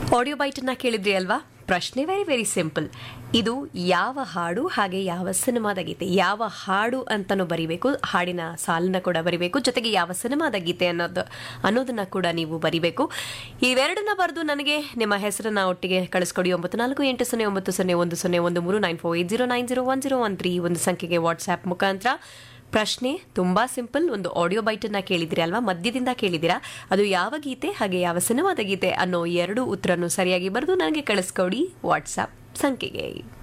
audio ಬೈಟನ್ನ ಕೇಳಿದ್ರಿ ಅಲ್ವಾ ಪ್ರಶ್ನೆ ವೆರಿ ವೆರಿ ಸಿಂಪಲ್ ಇದು ಯಾವ ಹಾಡು ಹಾಗೆ ಯಾವ ಸಿನಿಮಾದ ಗೀತೆ ಯಾವ ಹಾಡು ಅಂತಲೂ ಬರಿಬೇಕು ಹಾಡಿನ ಸಾಲನ್ನ ಕೂಡ ಬರಿಬೇಕು ಜೊತೆಗೆ ಯಾವ ಸಿನಿಮಾದ ಗೀತೆ ಅನ್ನೋದು ಅನ್ನೋದನ್ನ ಕೂಡ ನೀವು ಬರಿಬೇಕು ಇವೆರಡನ್ನ ಬರೆದು ನನಗೆ ನಿಮ್ಮ ಹೆಸರನ್ನ ಒಟ್ಟಿಗೆ ಕಳಿಸ್ಕೊಡಿ ಒಂಬತ್ತು ನಾಲ್ಕು ಎಂಟು ಸೊನ್ನೆ ಒಂಬತ್ತು ಸೊನ್ನೆ ಒಂದು ಸೊನ್ನೆ ಒಂದು ಮೂರು nine four eight zero nine zero one zero one three ಒಂದು ಸಂಖ್ಯೆಗೆ ವಾಟ್ಸ್ಆ್ಯಪ್ ಮುಖಾಂತರ ಪ್ರಶ್ನೆ ತುಂಬಾ ಸಿಂಪಲ್ ಒಂದು ಆಡಿಯೋ ಬೈಟನ್ನ ಕೇಳಿದಿರಿ ಅಲ್ವಾ ಮಧ್ಯದಿಂದ ಕೇಳಿದಿರಾ ಅದು ಯಾವ ಗೀತೆ ಹಾಗೆ ಯಾವ ಸಿನಿಮಾದ ಗೀತೆ ಅನ್ನೋ ಎರಡು ಉತ್ತರನು ಸರಿಯಾಗಿ ಬರೆದು ನನಗೆ ಕಳಿಸ್ಕೊಡಿ ವಾಟ್ಸ್ಆಪ್ ಸಂಖ್ಯೆಗೆ